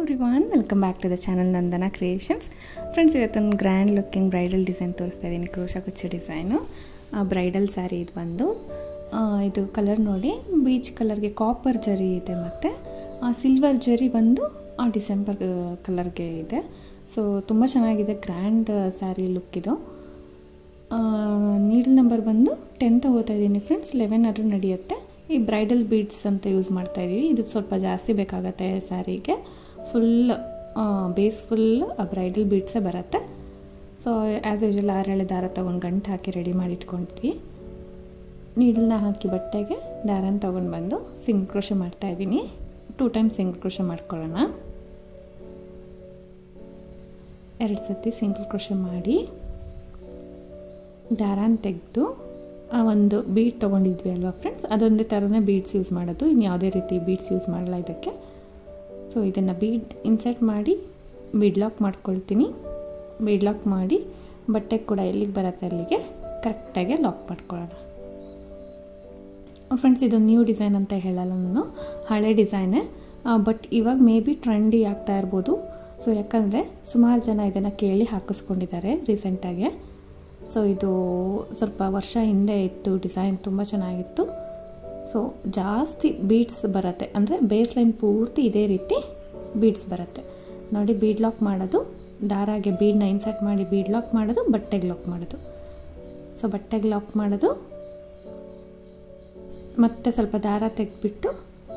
everyone welcome back to the channel Nandana creations friends ಇವತ್ತೊಂದು grand looking bridal design ತೋರಿಸ್ತಾ ಇದ್ದೀನಿ crochet ಕುಚ್ಚು design bridal sari ಇದು ಬಂದು ಆ, ಇದು ಕಲರ್ ನೋಡಿ ಬೀಚ್ ಕಲರ್ಗೆ ಕಾಪರ್ ಜರಿ ಇದೆ ಮತ್ತು ಸಿಲ್ವರ್ ಜರಿ ಬಂದು ಡಿಸೆಂಬರ್ ಕಲರ್ಗೆ ಇದೆ ಸೊ ತುಂಬ ಚೆನ್ನಾಗಿದೆ ಗ್ರ್ಯಾಂಡ್ ಸ್ಯಾರಿ ಲುಕ್ ಇದು ನೀಡಲ್ ನಂಬರ್ ಬಂದು ಟೆನ್ ತಗೋತಾ ಇದ್ದೀನಿ ಫ್ರೆಂಡ್ಸ್ ಲೆವೆನ್ ಆದರೂ ನಡೆಯುತ್ತೆ ಈ ಬ್ರೈಡಲ್ ಬೀಡ್ಸ್ ಅಂತ ಯೂಸ್ ಮಾಡ್ತಾ ಇದ್ದೀವಿ ಇದು ಸ್ವಲ್ಪ ಜಾಸ್ತಿ ಬೇಕಾಗತ್ತೆ ಸ್ಯಾರಿಗೆ ಫುಲ್ ಬೇಸ್ ಫುಲ್ ಬ್ರೈಡಲ್ ಬೀಡ್ಸೇ ಬರುತ್ತೆ ಸೊ ಆ್ಯಸ್ ಯೂಶಲ್ ಆರೇಳೆ ದಾರ ತೊಗೊಂಡು ಗಂಟು ಹಾಕಿ ರೆಡಿ ಮಾಡಿ ಇಟ್ಕೊಂಡಿದ್ವಿ ನೀಡಲ್ನ ಹಾಕಿ ಬಟ್ಟೆಗೆ ದಾರನ ತೊಗೊಂಡು ಬಂದು ಸಿಂಗ್ ಕ್ರೋಶ ಮಾಡ್ತಾಯಿದ್ದೀನಿ ಟೂ ಟೈಮ್ ಸಿಂಗ್ ಕ್ರೋಶ ಮಾಡ್ಕೊಳ್ಳೋಣ ಎರಡು ಸತಿ ಸಿಂಗಲ್ ಕ್ರೋಶ ಮಾಡಿ ದಾರಾನ ತೆಗೆದು ಆ ಒಂದು ಬೀಡ್ ತೊಗೊಂಡಿದ್ವಿ ಅಲ್ವಾ ಫ್ರೆಂಡ್ಸ್ ಅದೊಂದೇ ಥರನೇ ಬೀಡ್ಸ್ ಯೂಸ್ ಮಾಡೋದು ಇನ್ನು ಯಾವುದೇ ರೀತಿ ಬೀಡ್ಸ್ ಯೂಸ್ ಮಾಡಲ್ಲ ಇದಕ್ಕೆ ಸೊ ಇದನ್ನು ಬೀಡ್ ಇನ್ಸರ್ಟ್ ಮಾಡಿ ಬೀಡ್ ಲಾಕ್ ಮಾಡ್ಕೊಳ್ತೀನಿ ಬೀಡ್ ಲಾಕ್ ಮಾಡಿ ಬಟ್ಟೆ ಕೂಡ ಎಲ್ಲಿಗೆ ಬರುತ್ತೆ ಅಲ್ಲಿಗೆ ಕರೆಕ್ಟಾಗಿ ಲಾಕ್ ಮಾಡ್ಕೊಳ್ಳೋಣ ಫ್ರೆಂಡ್ಸ್ ಇದು ನ್ಯೂ ಡಿಸೈನ್ ಅಂತ ಹೇಳಲ್ಲ ನಾನು ಹಳೆ ಡಿಸೈನೇ ಬಟ್ ಇವಾಗ ಮೇ ಬಿ ಟ್ರೆಂಡಿ ಆಗ್ತಾ ಇರ್ಬೋದು ಸೊ ಯಾಕಂದರೆ ಸುಮಾರು ಜನ ಇದನ್ನು ಕೇಳಿ ಹಾಕಿಸ್ಕೊಂಡಿದ್ದಾರೆ ರೀಸೆಂಟಾಗೆ ಸೊ ಇದು ಸ್ವಲ್ಪ ವರ್ಷ ಹಿಂದೆ ಇತ್ತು ಡಿಸೈನ್ ತುಂಬ ಚೆನ್ನಾಗಿತ್ತು ಸೊ ಜಾಸ್ತಿ ಬೀಡ್ಸ್ ಬರುತ್ತೆ ಅಂದರೆ ಬೇಸ್ ಲೈನ್ ಪೂರ್ತಿ ಇದೇ ರೀತಿ ಬೀಡ್ಸ್ ಬರುತ್ತೆ ನೋಡಿ ಬೀಡ್ ಲಾಕ್ ಮಾಡೋದು ದಾರಾಗೆ ಬೀಡನ್ನ ಇನ್ಸರ್ಟ್ ಮಾಡಿ ಬೀಡ್ ಲಾಕ್ ಮಾಡೋದು ಬಟ್ಟೆಗೆ ಲಾಕ್ ಮಾಡೋದು ಸೊ ಬಟ್ಟೆಗೆ ಲಾಕ್ ಮಾಡೋದು ಮತ್ತೆ ಸ್ವಲ್ಪ ದಾರ ತೆಗೆದ್ಬಿಟ್ಟು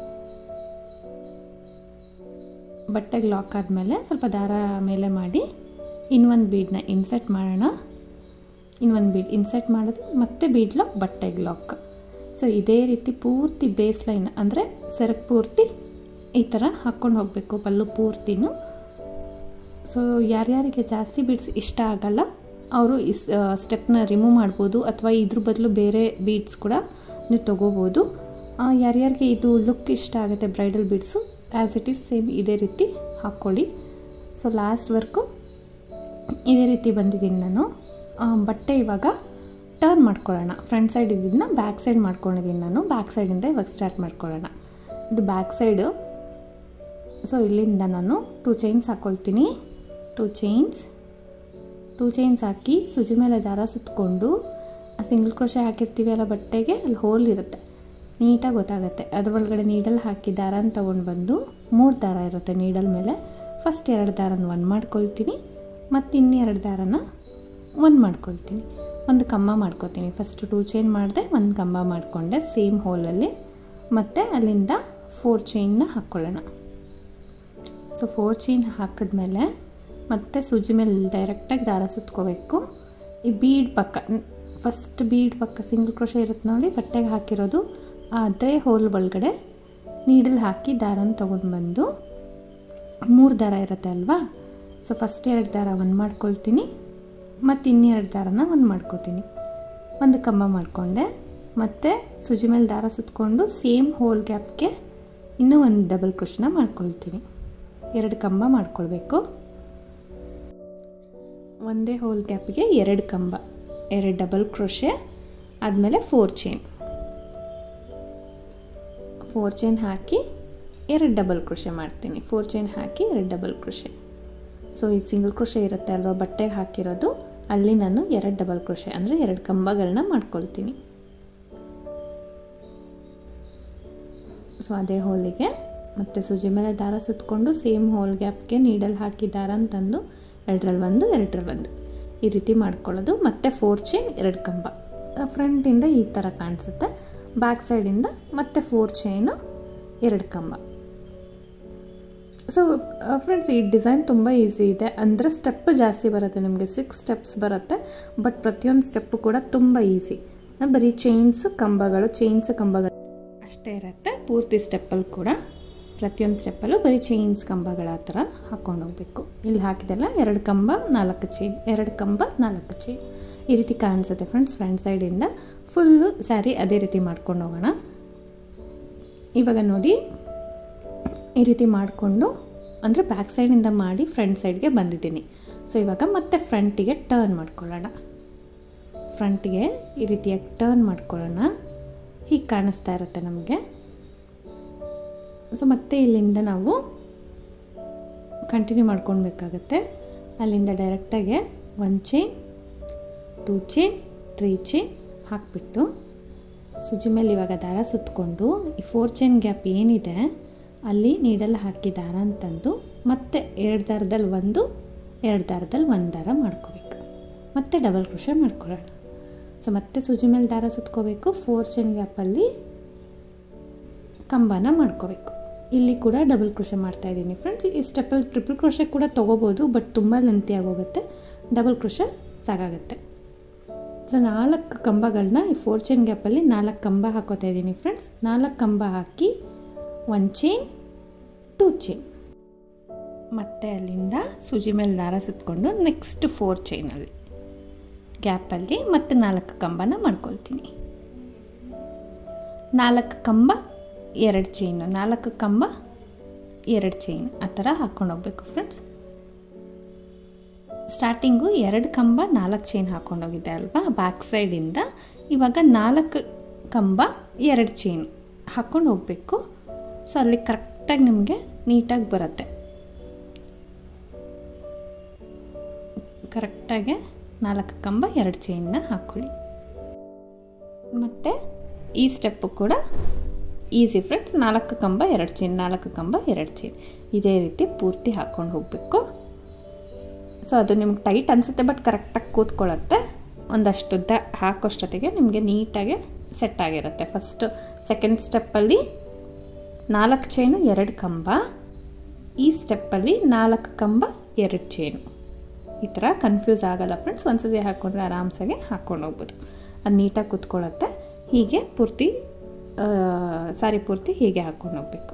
ಬಟ್ಟೆಗೆ ಲಾಕ್ ಆದಮೇಲೆ ಸ್ವಲ್ಪ ದಾರ ಮೇಲೆ ಮಾಡಿ ಇನ್ನೊಂದು ಬೀಡನ್ನ ಇನ್ಸರ್ಟ್ ಮಾಡೋಣ ಇನ್ನೊಂದು ಬೀಡ್ ಇನ್ಸರ್ಟ್ ಮಾಡೋದು ಮತ್ತೆ ಬೀಡ್ ಲಾಕ್ ಬಟ್ಟೆಗೆ ಲಾಕ್ ಸೊ ಇದೇ ರೀತಿ ಪೂರ್ತಿ ಬೇಸ್ ಲೈನ್ ಅಂದರೆ ಸೆರಗು ಪೂರ್ತಿ ಈ ಥರ ಹಾಕ್ಕೊಂಡು ಹೋಗಬೇಕು ಪಲ್ಲು ಪೂರ್ತಿನೂ ಸೊ ಯಾರ್ಯಾರಿಗೆ ಜಾಸ್ತಿ ಬೀಡ್ಸ್ ಇಷ್ಟ ಆಗಲ್ಲ ಅವರು ಈ ಸ್ಟೆಪ್ನ ರಿಮೂವ್ ಮಾಡ್ಬೋದು ಅಥವಾ ಇದ್ರ ಬದಲು ಬೇರೆ ಬೀಡ್ಸ್ ಕೂಡ ನೀವು ತೊಗೋಬೋದು ಯಾರ್ಯಾರಿಗೆ ಇದು ಲುಕ್ ಇಷ್ಟ ಆಗುತ್ತೆ bridal beads as it is same ಇದೇ ರೀತಿ ಹಾಕ್ಕೊಳ್ಳಿ ಸೊ ಲಾಸ್ಟ್ ವರ್ಕು ಇದೇ ರೀತಿ ಬಂದಿದ್ದೀನಿ ನಾನು ಬಟ್ಟೆ ಇವಾಗ ಟರ್ನ್ ಮಾಡ್ಕೊಳ್ಳೋಣ ಫ್ರಂಟ್ ಸೈಡ್ ಇದ್ದಿದ್ದನ್ನ ಬ್ಯಾಕ್ ಸೈಡ್ ಮಾಡ್ಕೊಂಡಿದ್ದೀನಿ ನಾನು ಬ್ಯಾಕ್ ಸೈಡಿಂದ ಇವಾಗ ಸ್ಟಾರ್ಟ್ ಮಾಡ್ಕೊಳ್ಳೋಣ ಇದು ಬ್ಯಾಕ್ ಸೈಡು ಸೊ ಇಲ್ಲಿಂದ ನಾನು ಟೂ ಚೈನ್ಸ್ ಹಾಕ್ಕೊಳ್ತೀನಿ ಟೂ ಚೈನ್ಸ್ ಟೂ ಚೈನ್ಸ್ ಹಾಕಿ ಸುಜಿ ಮೇಲೆ ದಾರ ಸುತ್ತಕೊಂಡು ಆ ಸಿಂಗಲ್ ಕ್ರೋಶೆ ಹಾಕಿರ್ತೀವಿ ಅಲ್ಲ ಬಟ್ಟೆಗೆ ಅಲ್ಲಿ ಹೋಲ್ ಇರುತ್ತೆ ನೀಟಾಗಿ ಗೊತ್ತಾಗುತ್ತೆ ಅದ್ರ ಒಳಗಡೆ ನೀಡಲ್ ಹಾಕಿ ದಾರನ ತೊಗೊಂಡು ಬಂದು ಮೂರು ದಾರ ಇರುತ್ತೆ ನೀಡಲ್ ಮೇಲೆ ಫಸ್ಟ್ ಎರಡು ದಾರನ ಒಂದು ಮಾಡ್ಕೊಳ್ತೀನಿ ಮತ್ತು ಇನ್ನೆರಡು ದಾರನ ಒಂದು ಮಾಡ್ಕೊಳ್ತೀನಿ ಒಂದು ಕಂಬ ಮಾಡ್ಕೊತೀನಿ ಫಸ್ಟ್ ಟೂ ಚೈನ್ ಮಾಡಿದೆ ಒಂದು ಕಂಬ ಮಾಡಿಕೊಂಡೆ ಸೇಮ್ ಹೋಲಲ್ಲಿ ಮತ್ತು ಅಲ್ಲಿಂದ ಫೋರ್ ಚೈನ್ನ ಹಾಕ್ಕೊಳ್ಳೋಣ ಸೊ ಫೋರ್ ಚೈನ್ ಹಾಕಿದ್ಮೇಲೆ ಮತ್ತೆ ಸೂಜಿ ಮೇಲೆ ಡೈರೆಕ್ಟಾಗಿ ದಾರ ಸುತ್ಕೋಬೇಕು ಈ ಬೀಡ್ ಪಕ್ಕ ಫಸ್ಟ್ ಬೀಡ್ ಪಕ್ಕ ಸಿಂಗಲ್ ಕ್ರೋಶ ಇರುತ್ತೆ ನೋಡಿ ಬಟ್ಟೆಗೆ ಹಾಕಿರೋದು ಅದೇ ಹೋಲ್ ಒಳಗಡೆ ನೀಡಲ್ ಹಾಕಿ ದಾರನ ತೊಗೊಂಡು ಬಂದು ಮೂರು ದಾರ ಇರುತ್ತೆ ಅಲ್ವಾ ಸೊ ಫಸ್ಟ್ ಎರಡು ದಾರ ಒಂದು ಮಾಡ್ಕೊಳ್ತೀನಿ ಮತ್ತು ಇನ್ನೆರಡು ದಾರನ ಒಂದು ಮಾಡ್ಕೋತೀನಿ ಒಂದು ಕಂಬ ಮಾಡಿಕೊಂಡೆ ಮತ್ತು ಸುಜಿ ಮೇಲೆ ದಾರ ಸುತ್ತಕೊಂಡು ಸೇಮ್ ಹೋಲ್ ಗ್ಯಾಪ್ಗೆ ಇನ್ನೂ ಒಂದು ಡಬಲ್ ಕ್ರೋಶನ ಮಾಡ್ಕೊಳ್ತೀನಿ ಎರಡು ಕಂಬ ಮಾಡ್ಕೊಳ್ಬೇಕು ಒಂದೇ ಹೋಲ್ ಗ್ಯಾಪ್ಗೆ ಎರಡು ಕಂಬ ಎರಡು ಡಬಲ್ ಕ್ರೋಶೆ ಆದಮೇಲೆ ಫೋರ್ ಚೈನ್ ಫೋರ್ ಚೈನ್ ಹಾಕಿ ಎರಡು ಡಬಲ್ ಕ್ರೋಶೆ ಮಾಡ್ತೀನಿ ಫೋರ್ ಚೈನ್ ಹಾಕಿ ಎರಡು ಡಬಲ್ ಕ್ರೋಶೆ ಸೊ ಇದು ಸಿಂಗಲ್ ಕ್ರೋಶೆ ಇರುತ್ತೆ ಅಲ್ವಾ ಬಟ್ಟೆಗೆ ಹಾಕಿರೋದು ಅಲ್ಲಿ ನಾನು ಎರಡು ಡಬಲ್ ಕ್ರೋಶೆ ಅಂದರೆ ಎರಡು ಕಂಬಗಳನ್ನ ಮಾಡ್ಕೊಳ್ತೀನಿ ಸೊ ಅದೇ ಹೋಲಿಗೆ ಮತ್ತು ಸೂಜಿ ಮೇಲೆ ದಾರ ಸುತ್ತಕೊಂಡು ಸೇಮ್ ಹೋಲ್ ಗ್ಯಾಪ್ಗೆ ನೀಡಲ್ ಹಾಕಿ ದಾರ ತಂದು ಎರಡರಲ್ಲಿ ಒಂದು ಎರಡರಲ್ಲಿ ಒಂದು ಈ ರೀತಿ ಮಾಡ್ಕೊಳ್ಳೋದು ಮತ್ತು ಫೋರ್ ಚೈನ್ ಎರಡು ಕಂಬ ಫ್ರಂಟಿಂದ ಈ ಥರ ಕಾಣಿಸುತ್ತೆ ಬ್ಯಾಕ್ ಸೈಡಿಂದ ಮತ್ತೆ ಫೋರ್ ಚೈನು ಎರಡು ಕಂಬ ಸೊ ಫ್ರೆಂಡ್ಸ್ ಈ ಡಿಸೈನ್ ತುಂಬ ಈಸಿ ಇದೆ ಅಂದರೆ ಸ್ಟೆಪ್ ಜಾಸ್ತಿ ಬರುತ್ತೆ ನಿಮಗೆ ಸಿಕ್ಸ್ ಸ್ಟೆಪ್ಸ್ ಬರುತ್ತೆ ಬಟ್ ಪ್ರತಿಯೊಂದು ಸ್ಟೆಪ್ಪು ಕೂಡ ತುಂಬ ಈಸಿ ಬರೀ ಚೈನ್ಸ್ ಕಂಬಗಳು ಚೈನ್ಸ್ ಕಂಬಗಳು ಅಷ್ಟೇ ಇರುತ್ತೆ ಪೂರ್ತಿ ಸ್ಟೆಪ್ಪಲ್ಲಿ ಕೂಡ ಪ್ರತಿಯೊಂದು ಸ್ಟೆಪ್ಪಲ್ಲೂ ಬರೀ ಚೈನ್ಸ್ ಕಂಬಗಳ ಥರ ಹಾಕ್ಕೊಂಡು ಹೋಗಬೇಕು ಇಲ್ಲಿ ಹಾಕಿದೆಲ್ಲ ಎರಡು ಕಂಬ ನಾಲ್ಕು ಚೈನ್ ಎರಡು ಕಂಬ ನಾಲ್ಕು ಚೈನ್ ಈ ರೀತಿ ಕಾಣಿಸುತ್ತೆ ಫ್ರೆಂಡ್ಸ್ ಫ್ರಂಟ್ ಸೈಡಿಂದ ಫುಲ್ಲು ಸ್ಯಾರಿ ಅದೇ ರೀತಿ ಮಾಡ್ಕೊಂಡು ಹೋಗೋಣ ಇವಾಗ ನೋಡಿ ಈ ರೀತಿ ಮಾಡಿಕೊಂಡು ಅಂದರೆ ಬ್ಯಾಕ್ ಸೈಡಿಂದ ಮಾಡಿ ಫ್ರಂಟ್ ಸೈಡ್ಗೆ ಬಂದಿದ್ದೀನಿ ಸೊ ಇವಾಗ ಮತ್ತೆ ಫ್ರಂಟಿಗೆ ಟರ್ನ್ ಮಾಡ್ಕೊಳ್ಳೋಣ ಫ್ರಂಟ್ಗೆ ಈ ರೀತಿಯಾಗಿ ಟರ್ನ್ ಮಾಡ್ಕೊಳ್ಳೋಣ ಹೀಗೆ ಕಾಣಿಸ್ತಾ ಇರುತ್ತೆ ನಮಗೆ ಸೊ ಮತ್ತೆ ಇಲ್ಲಿಂದ ನಾವು ಕಂಟಿನ್ಯೂ ಮಾಡ್ಕೊಳ್ಬೇಕಾಗತ್ತೆ ಅಲ್ಲಿಂದ ಡೈರೆಕ್ಟಾಗಿ one chain two chain three chain ಹಾಕಿಬಿಟ್ಟು ಸುಜಿ ಮೇಲೆ ಇವಾಗ ದಾರ ಸುತ್ತಕೊಂಡು ಈ ಫೋರ್ ಚೈನ್ ಗ್ಯಾಪ್ ಏನಿದೆ ಅಲ್ಲಿ ನೀಡಲ್ ಹಾಕಿ ದಾರ ಅಂತಂದು ಮತ್ತೆ ಎರಡು ದಾರದಲ್ಲಿ ಒಂದು ಎರಡು ದಾರದಲ್ಲಿ ಒಂದು ದಾರ ಮಾಡ್ಕೋಬೇಕು ಮತ್ತೆ ಡಬಲ್ ಕ್ರೋಶೆ ಮಾಡ್ಕೊಳ್ಳೋಣ ಸೊ ಮತ್ತೆ ಸೂಜಿ ಮೇಲೆ ದಾರ ಸುತ್ಕೋಬೇಕು ಫೋರ್ ಚೈನ್ ಗ್ಯಾಪಲ್ಲಿ ಕಂಬನ ಮಾಡ್ಕೋಬೇಕು ಇಲ್ಲಿ ಕೂಡ ಡಬಲ್ ಕ್ರೋಶೆ ಮಾಡ್ತಾ ಇದ್ದೀನಿ ಫ್ರೆಂಡ್ಸ್ ಈ ಸ್ಟೆಪ್ಪಲ್ಲಿ ಟ್ರಿಪಲ್ ಕ್ರೋಶೆ ಕೂಡ ತೊಗೋಬೋದು ಬಟ್ ತುಂಬ ಲೆಂತಿ ಆಗೋಗುತ್ತೆ ಡಬಲ್ ಕ್ರೋಶೆ ಸಾಕಾಗುತ್ತೆ ಸೊ ನಾಲ್ಕು ಕಂಬಗಳನ್ನ ಈ ಫೋರ್ ಚೈನ್ ಗ್ಯಾಪಲ್ಲಿ ನಾಲ್ಕು ಕಂಬ ಹಾಕೋತಾ ಇದ್ದೀನಿ ಫ್ರೆಂಡ್ಸ್ ನಾಲ್ಕು ಕಂಬ ಹಾಕಿ ಒನ್ ಚೈನ್ ಟೂ ಚೈನ್ ಮತ್ತು ಅಲ್ಲಿಂದ ಸೂಜಿ ಮೇಲೆ ದಾರ ಸುತ್ತಕೊಂಡು ನೆಕ್ಸ್ಟ್ ಫೋರ್ ಚೈನಲ್ಲಿ ಗ್ಯಾಪಲ್ಲಿ ಮತ್ತೆ ನಾಲ್ಕು ಕಂಬನ ಮಾಡ್ಕೊಳ್ತೀನಿ ನಾಲ್ಕು ಕಂಬ ಎರಡು ಚೈನು ನಾಲ್ಕು ಕಂಬ ಎರಡು ಚೈನ್ ಆ ಥರ ಹಾಕ್ಕೊಂಡು ಹೋಗ್ಬೇಕು ಫ್ರೆಂಡ್ಸ್ ಸ್ಟಾರ್ಟಿಂಗು ಎರಡು ಕಂಬ ನಾಲ್ಕು ಚೈನ್ ಹಾಕ್ಕೊಂಡೋಗಿದ್ದೆ ಅಲ್ವಾ ಬ್ಯಾಕ್ ಸೈಡಿಂದ ಇವಾಗ ನಾಲ್ಕು ಕಂಬ ಎರಡು ಚೈನ್ ಹಾಕ್ಕೊಂಡು ಹೋಗಬೇಕು ಸೊ ಅಲ್ಲಿ ಕರೆಕ್ಟಾಗಿ ನಿಮಗೆ ನೀಟಾಗಿ ಬರುತ್ತೆ ಕರೆಕ್ಟಾಗಿ ನಾಲ್ಕು ಕಂಬ ಎರಡು ಚೈನ್ನ ಹಾಕ್ಕೊಳ್ಳಿ ಮತ್ತು ಈ ಸ್ಟೆಪ್ಪು ಕೂಡ ಈಸಿ ಫ್ರೆಂಡ್ಸ್ ನಾಲ್ಕು ಕಂಬ ಎರಡು ಚೈನ್ ನಾಲ್ಕು ಕಂಬ ಎರಡು ಚೈನ್ ಇದೇ ರೀತಿ ಪೂರ್ತಿ ಹಾಕ್ಕೊಂಡು ಹೋಗಬೇಕು ಸೊ ಅದು ನಿಮ್ಗೆ ಟೈಟ್ ಅನಿಸುತ್ತೆ ಬಟ್ ಕರೆಕ್ಟಾಗಿ ಕೂತ್ಕೊಳ್ಳುತ್ತೆ ಒಂದಷ್ಟು ದ ಹಾಕೋಷ್ಟೊತ್ತಿಗೆ ನಿಮಗೆ ನೀಟಾಗಿ ಸೆಟ್ ಆಗಿರುತ್ತೆ ಫಸ್ಟ್ ಸೆಕೆಂಡ್ ಸ್ಟೆಪ್ಪಲ್ಲಿ ನಾಲ್ಕು ಚೈನು ಎರಡು ಕಂಬ ಈ ಸ್ಟೆಪ್ಪಲ್ಲಿ ನಾಲ್ಕು ಕಂಬ ಎರಡು ಚೈನು ಈ ಥರ ಕನ್ಫ್ಯೂಸ್ ಆಗಲ್ಲ ಫ್ರೆಂಡ್ಸ್ ಒಂದ್ಸತಿ ಹಾಕ್ಕೊಂಡ್ರೆ ಆರಾಮ್ಸಾಗೆ ಹಾಕ್ಕೊಂಡು ಹೋಗ್ಬೋದು ಅದು ನೀಟಾಗಿ ಕೂತ್ಕೊಳ್ಳುತ್ತೆ ಹೀಗೆ ಪೂರ್ತಿ ಸಾರಿ ಪೂರ್ತಿ ಹೀಗೆ ಹಾಕ್ಕೊಂಡು ಹೋಗಬೇಕು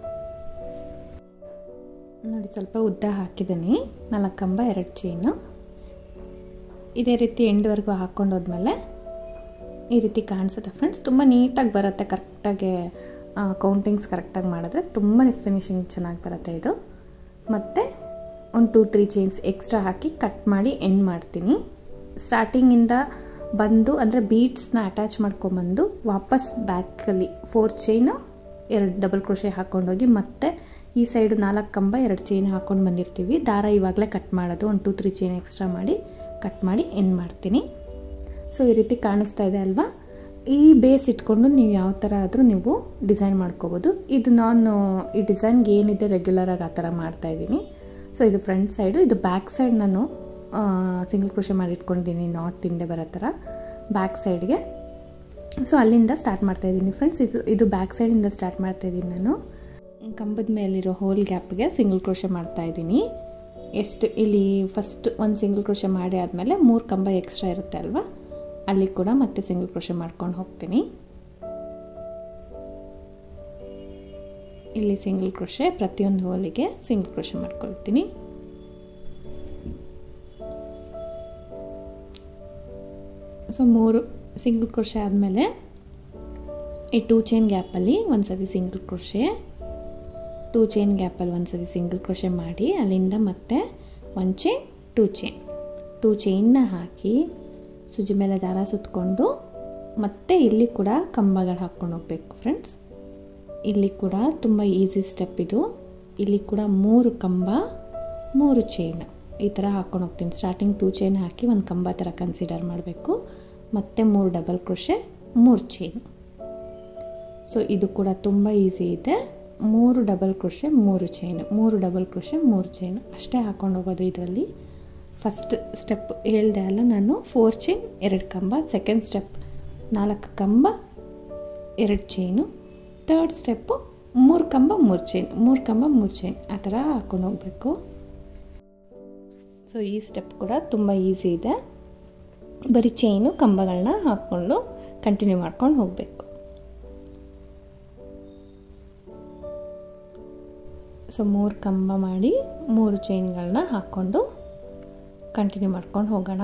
ನೋಡಿ ಸ್ವಲ್ಪ ಉದ್ದ ಹಾಕಿದ್ದೀನಿ ನಾಲ್ಕು ಕಂಬ ಎರಡು ಚೈನು ಇದೇ ರೀತಿ ಎಂಡ್ವರೆಗೂ ಹಾಕ್ಕೊಂಡು ಹೋದ್ಮೇಲೆ ಈ ರೀತಿ ಕಾಣಿಸುತ್ತೆ ಫ್ರೆಂಡ್ಸ್ ತುಂಬ ನೀಟಾಗಿ ಬರುತ್ತೆ ಕರೆಕ್ಟಾಗಿ ಕೌಂಟಿಂಗ್ಸ್ ಕರೆಕ್ಟಾಗಿ ಮಾಡಿದ್ರೆ ತುಂಬಾ ಫಿನಿಶಿಂಗ್ ಚೆನ್ನಾಗಿ ಬರುತ್ತೆ ಇದು ಮತ್ತು ಒಂದು ಟೂ ತ್ರೀ ಚೈನ್ಸ್ ಎಕ್ಸ್ಟ್ರಾ ಹಾಕಿ ಕಟ್ ಮಾಡಿ ಎಂಡ್ ಮಾಡ್ತೀನಿ ಸ್ಟಾರ್ಟಿಂಗಿಂದ ಬಂದು ಅಂದರೆ ಬೀಟ್ಸ್ನ ಅಟ್ಯಾಚ್ ಮಾಡ್ಕೊಂಬಂದು ವಾಪಸ್ ಬ್ಯಾಕಲ್ಲಿ ಫೋರ್ ಚೈನು ಎರಡು ಡಬಲ್ ಕ್ರೋಶೆ ಹಾಕ್ಕೊಂಡೋಗಿ ಮತ್ತೆ ಈ ಸೈಡು ನಾಲ್ಕು ಕಂಬ ಎರಡು ಚೈನ್ ಹಾಕ್ಕೊಂಡು ಬಂದಿರ್ತೀವಿ ದಾರ ಇವಾಗಲೇ ಕಟ್ ಮಾಡೋದು ಒಂದು ಟೂ ತ್ರೀ ಚೈನ್ ಎಕ್ಸ್ಟ್ರಾ ಮಾಡಿ ಕಟ್ ಮಾಡಿ ಎಂಡ್ ಮಾಡ್ತೀನಿ ಸೊ ಈ ರೀತಿ ಕಾಣಿಸ್ತಾ ಇದೆ ಅಲ್ವಾ ಈ ಬೇಸ್ ಇಟ್ಕೊಂಡು ನೀವು ಯಾವ ಥರ ಆದರೂ ನೀವು ಡಿಸೈನ್ ಮಾಡ್ಕೋಬೋದು ಇದು ನಾನು ಈ ಡಿಸೈನ್ಗೆ ಏನಿದೆ ರೆಗ್ಯುಲರಾಗಿ ಆ ಥರ ಮಾಡ್ತಾಯಿದ್ದೀನಿ ಸೊ ಇದು ಫ್ರಂಟ್ ಸೈಡು ಇದು ಬ್ಯಾಕ್ ಸೈಡ್ ನಾನು ಸಿಂಗಲ್ ಕ್ರೋಶೆ ಮಾಡಿ ಇಟ್ಕೊಂಡಿದ್ದೀನಿ ನಾಟ್ ಹಿಂದೆ ಬರೋ ಥರ ಬ್ಯಾಕ್ ಸೈಡ್ಗೆ ಸೊ ಅಲ್ಲಿಂದ ಸ್ಟಾರ್ಟ್ ಮಾಡ್ತಾಯಿದ್ದೀನಿ ಫ್ರೆಂಡ್ಸ್ ಇದು ಇದು ಬ್ಯಾಕ್ ಸೈಡಿಂದ ಸ್ಟಾರ್ಟ್ ಮಾಡ್ತಾಯಿದ್ದೀನಿ ನಾನು ಕಂಬದ ಮೇಲಿರೋ ಹೋಲ್ ಗ್ಯಾಪ್ಗೆ ಸಿಂಗಲ್ ಕ್ರೋಶೆ ಮಾಡ್ತಾಯಿದ್ದೀನಿ ಎಷ್ಟು ಇಲ್ಲಿ ಫಸ್ಟ್ ಒಂದು ಸಿಂಗಲ್ ಕ್ರೋಶೆ ಮಾಡಿ ಆದಮೇಲೆ ಮೂರು ಕಂಬ ಎಕ್ಸ್ಟ್ರಾ ಇರುತ್ತೆ ಅಲ್ವಾ ಅಲ್ಲಿ ಕೂಡ ಮತ್ತೆ ಸಿಂಗಲ್ ಕ್ರೋಶೆ ಮಾಡ್ಕೊಂಡು ಹೋಗ್ತೀನಿ ಇಲ್ಲಿ ಸಿಂಗಲ್ ಕ್ರೋಶೆ ಪ್ರತಿಯೊಂದು ಹೋಲಿಗೆ ಸಿಂಗಲ್ ಕ್ರೋಶೆ ಮಾಡ್ಕೊಳ್ತೀನಿ ಸೊ ಮೂರು ಸಿಂಗಲ್ ಕ್ರೋಶೆ ಆದಮೇಲೆ ಈ ಟೂ ಚೈನ್ ಗ್ಯಾಪಲ್ಲಿ ಒಂದು ಸತಿ ಸಿಂಗಲ್ ಕ್ರೋಶೆ ಟೂ ಚೈನ್ ಗ್ಯಾಪಲ್ಲಿ ಒಂದು ಸತಿ ಸಿಂಗಲ್ ಕ್ರೋಶೆ ಮಾಡಿ ಅಲ್ಲಿಂದ ಮತ್ತೆ one chain two chain two ಚೈನ್ನ ಹಾಕಿ ಸುಜಿ ಮೇಲೆ ದಾರ ಸುತ್ತಕೊಂಡು ಮತ್ತೆ ಇಲ್ಲಿ ಕೂಡ ಕಂಬಗಳು ಹಾಕ್ಕೊಂಡು ಹೋಗ್ಬೇಕು ಫ್ರೆಂಡ್ಸ್ ಇಲ್ಲಿ ಕೂಡ ತುಂಬ ಈಸಿ ಸ್ಟೆಪ್ ಇದು ಇಲ್ಲಿ ಕೂಡ ಮೂರು ಕಂಬ ಮೂರು ಚೈನ್ ಈ ಥರ ಹಾಕ್ಕೊಂಡು ಹೋಗ್ತೀನಿ ಸ್ಟಾರ್ಟಿಂಗ್ ಟೂ ಚೈನ್ ಹಾಕಿ ಒಂದು ಕಂಬ ಥರ ಕನ್ಸಿಡರ್ ಮಾಡಬೇಕು ಮತ್ತು ಮೂರು ಡಬಲ್ ಕ್ರೋಶೆ ಮೂರು ಚೈನ್ ಸೊ ಇದು ಕೂಡ ತುಂಬ ಈಸಿ ಇದೆ ಮೂರು ಡಬಲ್ ಕ್ರೋಶೆ ಮೂರು ಚೈನು ಮೂರು ಡಬಲ್ ಕ್ರೋಶೆ ಮೂರು ಚೈನು ಅಷ್ಟೇ ಹಾಕ್ಕೊಂಡು ಹೋಗೋದು ಇದರಲ್ಲಿ ಫಸ್ಟ್ ಸ್ಟೆಪ್ ಹೇಳಿದೆ ಅಲ್ಲ ನಾನು ಫೋರ್ ಚೈನ್ ಎರಡು ಕಂಬ ಸೆಕೆಂಡ್ ಸ್ಟೆಪ್ ನಾಲ್ಕು ಕಂಬ ಎರಡು ಚೈನು ತರ್ಡ್ ಸ್ಟೆಪ್ಪು ಮೂರು ಕಂಬ ಮೂರು ಚೈನ್ ಮೂರು ಕಂಬ ಮೂರು ಚೈನ್ ಆ ಥರ ಹಾಕ್ಕೊಂಡು ಹೋಗಬೇಕು ಸೊ ಈ ಸ್ಟೆಪ್ ಕೂಡ ತುಂಬ ಈಸಿ ಇದೆ ಬರೀ ಚೈನು ಕಂಬಗಳನ್ನ ಹಾಕ್ಕೊಂಡು ಕಂಟಿನ್ಯೂ ಮಾಡ್ಕೊಂಡು ಹೋಗಬೇಕು ಸೊ ಮೂರು ಕಂಬ ಮಾಡಿ ಮೂರು ಚೈನ್ಗಳನ್ನ ಹಾಕ್ಕೊಂಡು ಕಂಟಿನ್ಯೂ ಮಾಡ್ಕೊಂಡು ಹೋಗೋಣ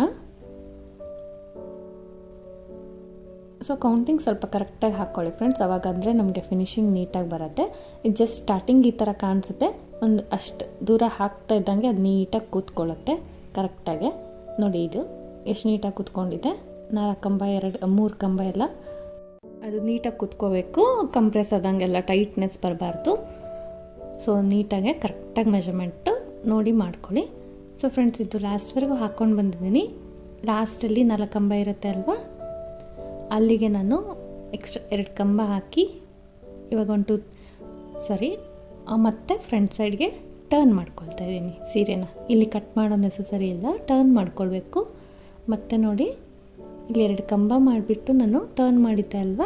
ಸೊ ಕೌಂಟಿಂಗ್ ಸ್ವಲ್ಪ ಕರೆಕ್ಟಾಗಿ ಹಾಕ್ಕೊಳ್ಳಿ ಫ್ರೆಂಡ್ಸ್ ಅವಾಗ ಅಂದರೆ ನಮಗೆ ಫಿನಿಶಿಂಗ್ ನೀಟಾಗಿ ಬರುತ್ತೆ ಇದು ಜಸ್ಟ್ ಸ್ಟಾರ್ಟಿಂಗ್ ಈ ಥರ ಕಾಣಿಸುತ್ತೆ ಒಂದು ಅಷ್ಟು ದೂರ ಹಾಕ್ತಾ ಇದ್ದಂಗೆ ಅದು ನೀಟಾಗಿ ಕೂತ್ಕೊಳ್ಳುತ್ತೆ ಕರೆಕ್ಟಾಗಿ ನೋಡಿ ಇದು ಎಷ್ಟು ನೀಟಾಗಿ ಕೂತ್ಕೊಂಡಿದೆ ನಾಲ್ಕು ಕಂಬ ಎರಡು ಮೂರು ಕಂಬ ಎಲ್ಲ ಅದು ನೀಟಾಗಿ ಕೂತ್ಕೋಬೇಕು ಕಂಪ್ರೆಸ್ ಆದಂಗೆಲ್ಲ ಟೈಟ್ನೆಸ್ ಬರಬಾರ್ದು ಸೊ ನೀಟಾಗೆ ಕರೆಕ್ಟಾಗಿ ಮೆಜರ್ಮೆಂಟು ನೋಡಿ ಮಾಡ್ಕೊಳ್ಳಿ ಸೊ ಫ್ರೆಂಡ್ಸ್ ಇದು ಲಾಸ್ಟ್ವರೆಗೂ ಹಾಕ್ಕೊಂಡು ಬಂದಿದ್ದೀನಿ ಲಾಸ್ಟಲ್ಲಿ ನಾಲ್ಕು ಕಂಬ ಇರುತ್ತೆ ಅಲ್ವಾ ಅಲ್ಲಿಗೆ ನಾನು ಎಕ್ಸ್ಟ್ರಾ ಎರಡು ಕಂಬ ಹಾಕಿ ಇವಾಗ ಒಂದು ಟು ಸಾರಿ ಮತ್ತು ಫ್ರಂಟ್ ಸೈಡ್ಗೆ ಟರ್ನ್ ಮಾಡ್ಕೊಳ್ತಾ ಇದ್ದೀನಿ ಸೀರೆನ ಇಲ್ಲಿ ಕಟ್ ಮಾಡೋ ನೆಸಸರಿ ಇಲ್ಲ ಟರ್ನ್ ಮಾಡ್ಕೊಳ್ಬೇಕು ಮತ್ತು ನೋಡಿ ಇಲ್ಲಿ ಎರಡು ಕಂಬ ಮಾಡಿಬಿಟ್ಟು ನಾನು ಟರ್ನ್ ಮಾಡಿದ್ದೆ ಅಲ್ವಾ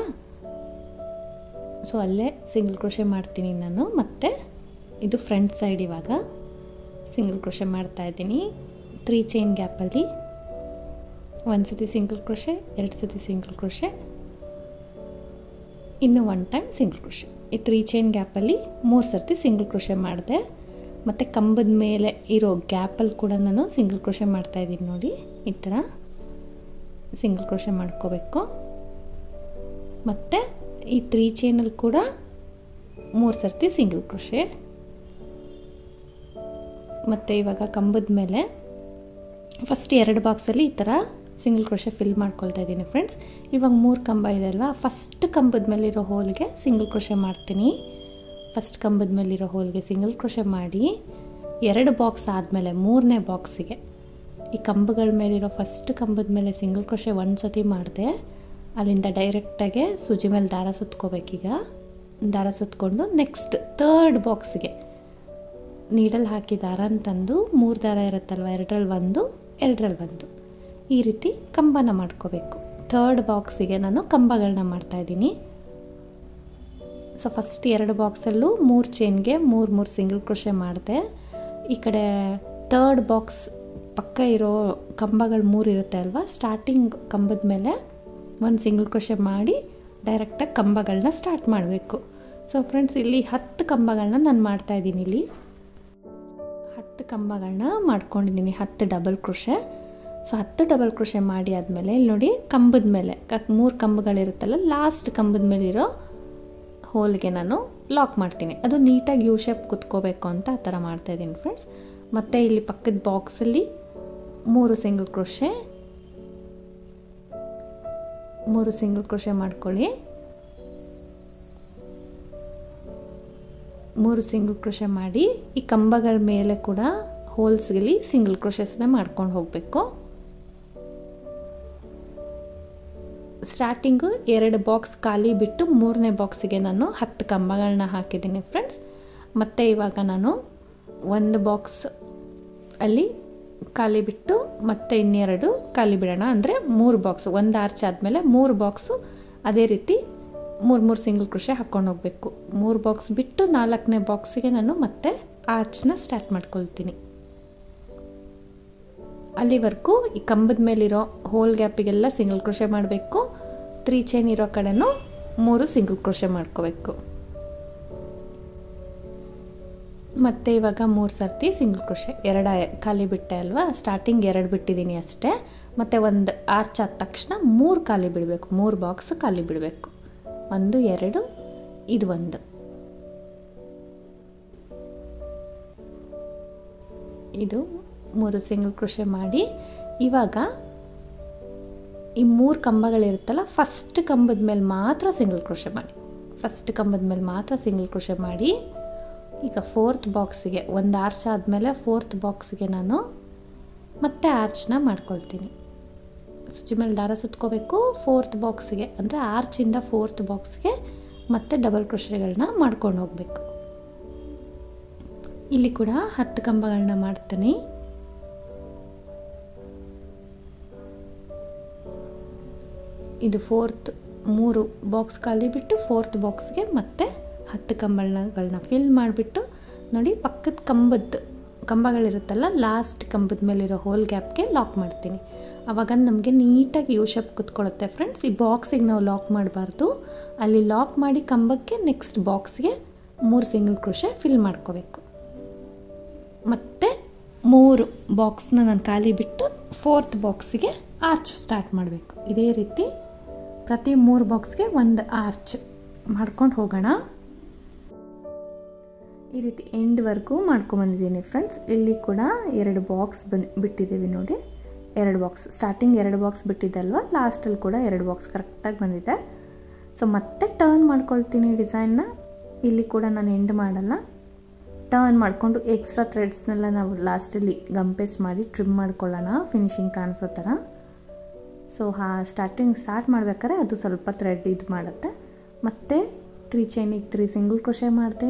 ಸೊ ಅಲ್ಲೇ ಸಿಂಗಲ್ ಕ್ರೋಶೆ ಮಾಡ್ತೀನಿ ನಾನು ಮತ್ತು ಇದು ಫ್ರಂಟ್ ಸೈಡ್ ಇವಾಗ ಸಿಂಗಲ್ ಕ್ರೋಶೆ ಮಾಡ್ತಾಯಿದ್ದೀನಿ ತ್ರೀ ಚೈನ್ ಗ್ಯಾಪಲ್ಲಿ ಒಂದು ಸತಿ ಸಿಂಗಲ್ ಕ್ರೋಶೆ ಎರಡು ಸತಿ ಸಿಂಗಲ್ ಕ್ರೋಶೆ ಇನ್ನು ಒನ್ ಟೈಮ್ ಸಿಂಗಲ್ ಕ್ರೋಶೆ ಈ ತ್ರೀ ಚೈನ್ ಗ್ಯಾಪಲ್ಲಿ ಮೂರು ಸರ್ತಿ ಸಿಂಗಲ್ ಕ್ರೋಶೆ ಮಾಡಿದೆ ಮತ್ತು ಕಂಬದ ಮೇಲೆ ಇರೋ ಗ್ಯಾಪಲ್ಲಿ ಕೂಡ ನಾನು ಸಿಂಗಲ್ ಕ್ರೋಶೆ ಮಾಡ್ತಾಯಿದ್ದೀನಿ ನೋಡಿ ಈ ಥರ ಸಿಂಗಲ್ ಕ್ರೋಶೆ ಮಾಡ್ಕೋಬೇಕು ಮತ್ತು ಈ ತ್ರೀ ಚೈನಲ್ಲಿ ಕೂಡ ಮೂರು ಸರ್ತಿ ಸಿಂಗಲ್ ಕ್ರೋಶೆ ಮತ್ತು ಇವಾಗ ಕಂಬದ ಮೇಲೆ ಫಸ್ಟ್ ಎರಡು ಬಾಕ್ಸಲ್ಲಿ ಈ ಥರ ಸಿಂಗಲ್ ಕ್ರೋಶೆ ಫಿಲ್ ಮಾಡ್ಕೊಳ್ತಾ ಇದ್ದೀನಿ ಫ್ರೆಂಡ್ಸ್ ಇವಾಗ ಮೂರು ಕಂಬ ಇದೆ ಅಲ್ವಾ ಫಸ್ಟ್ ಕಂಬದ ಮೇಲಿರೋ ಹೋಲ್ಗೆ ಸಿಂಗಲ್ ಕ್ರೋಶೆ ಮಾಡ್ತೀನಿ ಫಸ್ಟ್ ಕಂಬದ ಮೇಲಿರೋ ಹೋಲ್ಗೆ ಸಿಂಗಲ್ ಕ್ರೋಶೆ ಮಾಡಿ ಎರಡು ಬಾಕ್ಸ್ ಆದಮೇಲೆ ಮೂರನೇ ಬಾಕ್ಸಿಗೆ ಈ ಕಂಬಗಳ ಮೇಲಿರೋ ಫಸ್ಟ್ ಕಂಬದ ಮೇಲೆ ಸಿಂಗಲ್ ಕ್ರೋಶೆ ಒಂದು ಸತಿ ಮಾಡಿದೆ ಅಲ್ಲಿಂದ ಡೈರೆಕ್ಟಾಗೆ ಸುಜಿ ಮೇಲೆ ದಾರ ಸುತ್ಕೋಬೇಕೀಗ ದಾರ ಸುತ್ಕೊಂಡು ನೆಕ್ಸ್ಟ್ ತರ್ಡ್ ಬಾಕ್ಸಿಗೆ ನೀಡಲ್ಲಿ ಹಾಕಿ ದಾರ ಅಂತಂದು ಮೂರು ದಾರ ಇರುತ್ತಲ್ವ ಎರಡರಲ್ಲಿ ಒಂದು ಎರಡರಲ್ಲಿ ಒಂದು ಈ ರೀತಿ ಕಂಬನ ಮಾಡ್ಕೋಬೇಕು ಥರ್ಡ್ ಬಾಕ್ಸಿಗೆ ನಾನು ಕಂಬಗಳನ್ನ ಮಾಡ್ತಾಯಿದ್ದೀನಿ ಸೊ ಫಸ್ಟ್ ಎರಡು ಬಾಕ್ಸಲ್ಲೂ ಮೂರು ಚೈನ್ಗೆ ಮೂರು ಮೂರು ಸಿಂಗಲ್ ಕ್ರೋಶೆ ಮಾಡಿದೆ ಈ ಕಡೆ ತರ್ಡ್ ಬಾಕ್ಸ್ ಪಕ್ಕ ಇರೋ ಕಂಬಗಳು ಮೂರು ಇರುತ್ತೆ ಅಲ್ವಾ ಸ್ಟಾರ್ಟಿಂಗ್ ಕಂಬದ ಮೇಲೆ ಒಂದು ಸಿಂಗಲ್ ಕ್ರೋಶೆ ಮಾಡಿ ಡೈರೆಕ್ಟಾಗಿ ಕಂಬಗಳನ್ನ ಸ್ಟಾರ್ಟ್ ಮಾಡಬೇಕು ಸೊ ಫ್ರೆಂಡ್ಸ್ ಇಲ್ಲಿ ಹತ್ತು ಕಂಬಗಳನ್ನ ನಾನು ಮಾಡ್ತಾಯಿದ್ದೀನಿ ಇಲ್ಲಿ ಹತ್ತು ಕಂಬಗಳನ್ನ ಮಾಡ್ಕೊಂಡಿದ್ದೀನಿ ಹತ್ತು ಡಬಲ್ ಕ್ರೋಶೆ ಸೊ ಹತ್ತು ಡಬಲ್ ಕ್ರೋಶೆ ಮಾಡಿ ಆದಮೇಲೆ ಇಲ್ಲಿ ನೋಡಿ ಕಂಬದ ಮೇಲೆ ಮೂರು ಕಂಬಗಳಿರುತ್ತಲ್ಲ ಲಾಸ್ಟ್ ಕಂಬದ ಮೇಲಿರೋ ಹೋಲ್ಗೆ ನಾನು ಲಾಕ್ ಮಾಡ್ತೀನಿ ಅದು ನೀಟಾಗಿ ಯು ಶೇಪ್ ಕುತ್ಕೋಬೇಕು ಅಂತ ಆ ಥರ ಮಾಡ್ತಾಯಿದ್ದೀನಿ ಫ್ರೆಂಡ್ಸ್ ಮತ್ತು ಇಲ್ಲಿ ಪಕ್ಕದ ಬಾಕ್ಸಲ್ಲಿ ಮೂರು ಸಿಂಗಲ್ ಕ್ರೋಶೆ ಮೂರು ಸಿಂಗಲ್ ಕ್ರೋಶೆ ಮಾಡ್ಕೊಳ್ಳಿ ಮೂರು ಸಿಂಗಲ್ ಕ್ರೋಶೆ ಮಾಡಿ ಈ ಕಂಬಗಳ ಮೇಲೆ ಕೂಡ ಹೋಲ್ಸ್ಗಲ್ಲಿ ಸಿಂಗಲ್ ಕ್ರೋಶಸ್ನ ಮಾಡ್ಕೊಂಡು ಹೋಗಬೇಕು ಸ್ಟಾರ್ಟಿಂಗು ಎರಡು ಬಾಕ್ಸ್ ಖಾಲಿ ಬಿಟ್ಟು ಮೂರನೇ ಬಾಕ್ಸಿಗೆ ನಾನು ಹತ್ತು ಕಂಬಗಳನ್ನ ಹಾಕಿದ್ದೀನಿ ಫ್ರೆಂಡ್ಸ್ ಮತ್ತು ಇವಾಗ ನಾನು ಒಂದು ಬಾಕ್ಸ್ ಅಲ್ಲಿ ಖಾಲಿ ಬಿಟ್ಟು ಮತ್ತೆ ಇನ್ನೆರಡು ಖಾಲಿ ಬಿಡೋಣ ಅಂದರೆ ಮೂರು ಬಾಕ್ಸು ಒಂದು ಆರ್ಚ್ ಆದಮೇಲೆ ಮೂರು ಬಾಕ್ಸು ಅದೇ ರೀತಿ ಮೂರು ಮೂರು ಸಿಂಗಲ್ ಕ್ರೋಶೆ ಹಾಕ್ಕೊಂಡು ಹೋಗಬೇಕು ಮೂರು ಬಾಕ್ಸ್ ಬಿಟ್ಟು ನಾಲ್ಕನೇ ಬಾಕ್ಸಿಗೆ ನಾನು ಮತ್ತೆ ಆರ್ಚ್ನ ಸ್ಟಾರ್ಟ್ ಮಾಡ್ಕೊಳ್ತೀನಿ ಅಲ್ಲಿವರೆಗೂ ಈ ಕಂಬದ ಮೇಲಿರೋ ಹೋಲ್ ಗ್ಯಾಪಿಗೆಲ್ಲ ಸಿಂಗಲ್ ಕ್ರೋಶೆ ಮಾಡಬೇಕು ತ್ರೀ ಚೈನ್ ಇರೋ ಕಡೆನೂ ಮೂರು ಸಿಂಗಲ್ ಕ್ರೋಶೆ ಮಾಡ್ಕೋಬೇಕು ಮತ್ತು ಇವಾಗ ಮೂರು ಸರ್ತಿ ಸಿಂಗಲ್ ಕ್ರೋಶೆ ಎರಡು ಖಾಲಿ ಬಿಟ್ಟೆ ಅಲ್ವಾ ಸ್ಟಾರ್ಟಿಂಗ್ ಎರಡು ಬಿಟ್ಟಿದ್ದೀನಿ ಅಷ್ಟೇ ಮತ್ತು ಒಂದು ಆರ್ಚ್ ಆದ ತಕ್ಷಣ ಮೂರು ಖಾಲಿ ಬಿಡಬೇಕು ಮೂರು ಬಾಕ್ಸ್ ಖಾಲಿ ಬಿಡಬೇಕು ಒಂದು ಎರಡು ಇದು ಒಂದು ಇದು ಮೂರು ಸಿಂಗಲ್ ಕ್ರೋಶೆ ಮಾಡಿ ಇವಾಗ ಈ ಮೂರು ಕಂಬಗಳಿರುತ್ತಲ್ಲ ಫಸ್ಟ್ ಕಂಬದ ಮೇಲೆ ಮಾತ್ರ ಸಿಂಗಲ್ ಕ್ರೋಶೆ ಮಾಡಿ ಫಸ್ಟ್ ಕಂಬದ ಮೇಲೆ ಮಾತ್ರ ಸಿಂಗಲ್ ಕ್ರೋಶೆ ಮಾಡಿ ಈಗ ಫೋರ್ತ್ ಬಾಕ್ಸಿಗೆ ಒಂದು ಆರ್ಚ್ ಆದಮೇಲೆ ಫೋರ್ತ್ ಬಾಕ್ಸಿಗೆ ನಾನು ಮತ್ತೆ ಆರ್ಚ್ನ ಮಾಡ್ಕೊಳ್ತೀನಿ ಸುಚಿ ಮೇಲೆ ದಾರ ಸುತ್ಕೋಬೇಕು ಫೋರ್ತ್ ಬಾಕ್ಸಿಗೆ ಅಂದರೆ ಆರ್ಚಿಂದ ಫೋರ್ತ್ ಬಾಕ್ಸ್ಗೆ ಮತ್ತೆ ಡಬಲ್ ಕ್ರೋಶೆಗಳನ್ನ ಮಾಡ್ಕೊಂಡು ಹೋಗಬೇಕು ಇಲ್ಲಿ ಕೂಡ ಹತ್ತು ಕಂಬಗಳನ್ನ ಮಾಡ್ತೀನಿ ಇದು ಫೋರ್ತ್ ಮೂರು ಬಾಕ್ಸ್ ಖಾಲಿ ಬಿಟ್ಟು ಫೋರ್ತ್ ಬಾಕ್ಸ್ಗೆ ಮತ್ತೆ ಹತ್ತು ಕಂಬಗಳನ್ನ ಫಿಲ್ ಮಾಡಿಬಿಟ್ಟು ನೋಡಿ ಪಕ್ಕದ ಕಂಬದ ಕಂಬಗಳಿರುತ್ತಲ್ಲ ಲಾಸ್ಟ್ ಕಂಬದ ಮೇಲಿರೋ ಹೋಲ್ ಗ್ಯಾಪ್ಗೆ ಲಾಕ್ ಮಾಡ್ತೀನಿ ಆವಾಗ ನಮಗೆ ನೀಟಾಗಿ ಯು ಶೇಪ್ ಕುತ್ಕೊಳ್ಳುತ್ತೆ ಫ್ರೆಂಡ್ಸ್ ಈ ಬಾಕ್ಸಿಗೆ ನಾವು ಲಾಕ್ ಮಾಡಬಾರ್ದು ಅಲ್ಲಿ ಲಾಕ್ ಮಾಡಿ ಕಂಬಕ್ಕೆ ನೆಕ್ಸ್ಟ್ ಬಾಕ್ಸ್ಗೆ ಮೂರು ಸಿಂಗಲ್ ಕ್ರೋಶೆ ಫಿಲ್ ಮಾಡ್ಕೋಬೇಕು ಮತ್ತು ಮೂರು ಬಾಕ್ಸ್ನ ನಾನು ಖಾಲಿ ಬಿಟ್ಟು ಫೋರ್ತ್ ಬಾಕ್ಸಿಗೆ ಆರ್ಚ್ ಸ್ಟಾರ್ಟ್ ಮಾಡಬೇಕು ಇದೇ ರೀತಿ ಪ್ರತಿ ಮೂರು ಬಾಕ್ಸ್ಗೆ ಒಂದು ಆರ್ಚ್ ಮಾಡ್ಕೊಂಡು ಹೋಗೋಣ ಈ ರೀತಿ ಎಂಡ್ವರೆಗೂ ಮಾಡ್ಕೊಂಬಂದಿದ್ದೀನಿ ಫ್ರೆಂಡ್ಸ್ ಇಲ್ಲಿ ಕೂಡ ಎರಡು ಬಾಕ್ಸ್ ಬಂದು ಬಿಟ್ಟಿದ್ದೀವಿ ನೋಡಿ ಎರಡು ಬಾಕ್ಸ್ ಸ್ಟಾರ್ಟಿಂಗ್ ಎರಡು ಬಾಕ್ಸ್ ಬಿಟ್ಟಿದ್ದಲ್ವ ಲಾಸ್ಟಲ್ಲಿ ಕೂಡ ಎರಡು ಬಾಕ್ಸ್ ಕರೆಕ್ಟಾಗಿ ಬಂದಿದೆ ಸೊ ಮತ್ತೆ ಟರ್ನ್ ಮಾಡ್ಕೊಳ್ತೀನಿ ಡಿಸೈನ್ನ ಇಲ್ಲಿ ಕೂಡ ನಾನು ಎಂಡ್ ಮಾಡಲ್ಲ ಟರ್ನ್ ಮಾಡಿಕೊಂಡು ಎಕ್ಸ್ಟ್ರಾ ಥ್ರೆಡ್ಸ್ನೆಲ್ಲ ನಾವು ಲಾಸ್ಟಲ್ಲಿ ಗಮ್ ಪೇಸ್ಟ್ ಮಾಡಿ ಟ್ರಿಮ್ ಮಾಡ್ಕೊಳ್ಳೋಣ ಫಿನಿಶಿಂಗ್ ಕಾಣಿಸೋ ಥರ ಸೊ ಹಾ ಸ್ಟಾರ್ಟಿಂಗ್ ಸ್ಟಾರ್ಟ್ ಮಾಡ್ಬೇಕಾದ್ರೆ ಅದು ಸ್ವಲ್ಪ ಥ್ರೆಡ್ ಇದು ಮಾಡುತ್ತೆ ಮತ್ತು ತ್ರೀ ಚೈನಿಗೆ ತ್ರೀ ಸಿಂಗಲ್ ಕ್ರೋಶೆ ಮಾಡಿದೆ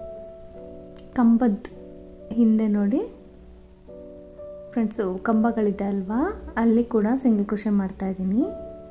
ಕಂಬದ ಹಿಂದೆ ನೋಡಿ ಫ್ರೆಂಡ್ಸು ಕಂಬಗಳಿದೆ ಅಲ್ವಾ ಅಲ್ಲಿ ಕೂಡ ಸಿಂಗಲ್ ಕ್ರೋಶೆ ಮಾಡ್ತಾಯಿದ್ದೀನಿ